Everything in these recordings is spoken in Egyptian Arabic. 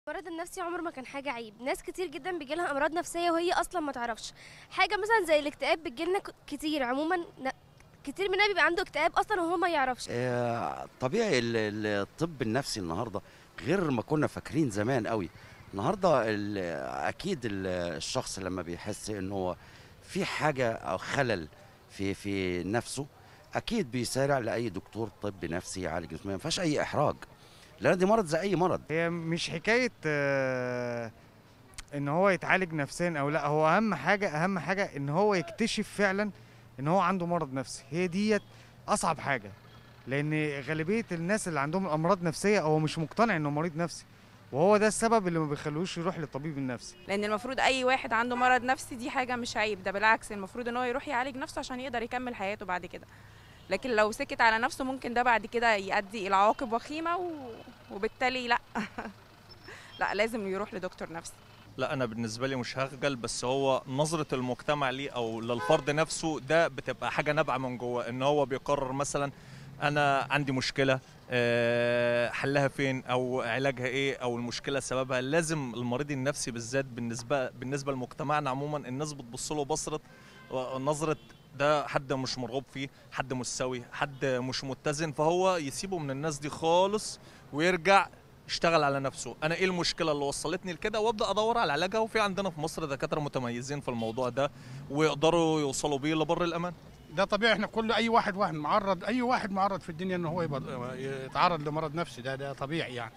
المرض النفسي عمره ما كان حاجة عيب ناس كتير جدا بيجيلها أمراض نفسية وهي أصلا ما تعرفش حاجة مثلا زي الاكتئاب بتجيلنا ك- كتير عموما ن- كتير مننا بيبقى عنده اكتئاب أصلا وهو ما يعرفش آه، طبيعي ال- ال- الطب النفسي النهارده غير ما كنا فاكرين زمان قوي النهارده ال- اكيد ال- الشخص لما بيحس ان هو في حاجه او خلل في في نفسه اكيد بيسارع لاي دكتور طب نفسي يعالج نفسه ما فيهاش اي احراج لان دي مرض زي اي مرض هي مش حكايه آه، ان هو يتعالج نفسيا او لا هو اهم حاجه اهم حاجه ان هو يكتشف فعلا ان هو عنده مرض نفسي هي ديت اصعب حاجه لان غالبيه الناس اللي عندهم امراض نفسيه هو مش مقتنع انه مريض نفسي وهو ده السبب اللي ما بيخلوش يروح للطبيب النفسي لان المفروض اي واحد عنده مرض نفسي دي حاجه مش عيب ده بالعكس المفروض ان هو يروح يعالج نفسه عشان يقدر يكمل حياته بعد كده لكن لو سكت على نفسه ممكن ده بعد كده يؤدي الى عواقب وخيمه و... وبالتالي لا لا لازم يروح لدكتور نفسي لا انا بالنسبه لي مش هخجل بس هو نظره المجتمع ليه او للفرد نفسه ده بتبقى حاجه نابعه من جوه ان هو بيقرر مثلا انا عندي مشكله آه، حلها فين او علاجها ايه او المشكله سببها لازم المريض النفسي بالذات بالنسبه بالنسبه لمجتمعنا عموما الناس بتبص له بصره نظره ده حد مش مرغوب فيه حد مش سوي حد مش متزن فهو يسيبه من الناس دي خالص ويرجع يشتغل على نفسه انا ايه المشكله اللي وصلتني لكده وابدا ادور على علاجها وفي عندنا في مصر دكاتره متميزين في الموضوع ده ويقدروا يوصلوا بيه لبر الامان ده طبيعي احنا كل اي واحد واحد معرض اي واحد معرض في الدنيا ان هو يبقى يتعرض لمرض نفسي ده ده طبيعي يعني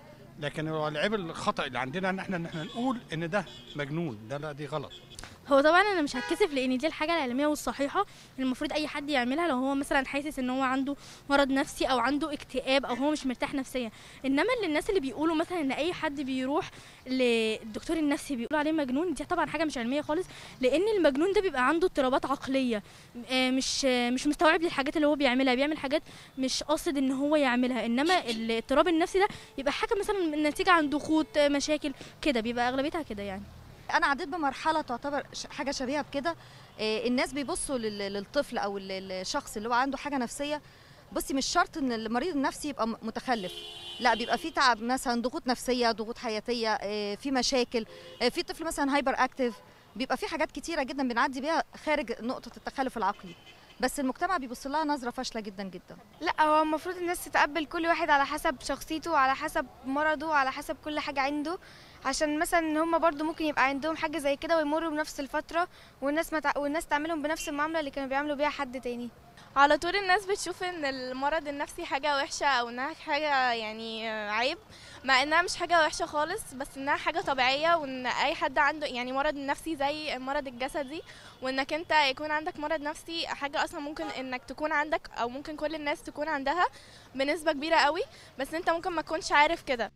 لكن هو العيب الخطا اللي عندنا ان احنا ان احنا نقول ان ده مجنون ده لا دي غلط هو طبعا انا مش هتكسف لان دي الحاجه العلميه والصحيحه اللي المفروض اي حد يعملها لو هو مثلا حاسس ان هو عنده مرض نفسي او عنده اكتئاب او هو مش مرتاح نفسيا انما اللي الناس اللي بيقولوا مثلا ان اي حد بيروح للدكتور النفسي بيقولوا عليه مجنون دي طبعا حاجه مش علميه خالص لان المجنون ده بيبقى عنده اضطرابات عقليه آه، مش آه، مش مستوعب للحاجات اللي هو بيعملها بيعمل حاجات مش قاصد ان هو يعملها انما الاضطراب النفسي ده يبقى حاجه مثلا نتيجه عن ضغوط آه، مشاكل كده بيبقى اغلبيتها كده يعني انا عديت بمرحله تعتبر ش- حاجه شبيهه بكده آه، الناس بيبصوا لل- للطفل او ال- الشخص اللي هو عنده حاجه نفسيه بصي مش شرط ان المريض النفسي يبقى م- متخلف لا بيبقى في تعب مثلا ضغوط نفسيه ضغوط حياتيه آه، في مشاكل آه، في طفل مثلا هايبر اكتيف بيبقى في حاجات كتيره جدا بنعدي بيها خارج نقطه التخلف العقلي بس المجتمع بيبص لها نظره فاشله جدا جدا لا هو المفروض الناس تتقبل كل واحد على حسب شخصيته وعلى حسب مرضه وعلى حسب كل حاجة عنده عشان مثلا ان هم برضو ممكن يبقى عندهم حاجة زي كده ويمروا بنفس الفترة والناس ما تع... والناس تعملهم بنفس المعاملة اللي كانوا بيعملوا بيها حد تاني على طول الناس بتشوف ان المرض النفسي حاجة وحشة او انها حاجة يعني عيب مع انها مش حاجة وحشة خالص بس انها حاجة طبيعية وان اي حد عنده يعني مرض نفسي زي المرض الجسدي وانك انت يكون عندك مرض نفسي حاجة اصلا ممكن انك تكون عندك او ممكن كل الناس تكون عندها بنسبة كبيرة قوي بس انت ممكن ما تكونش عارف كده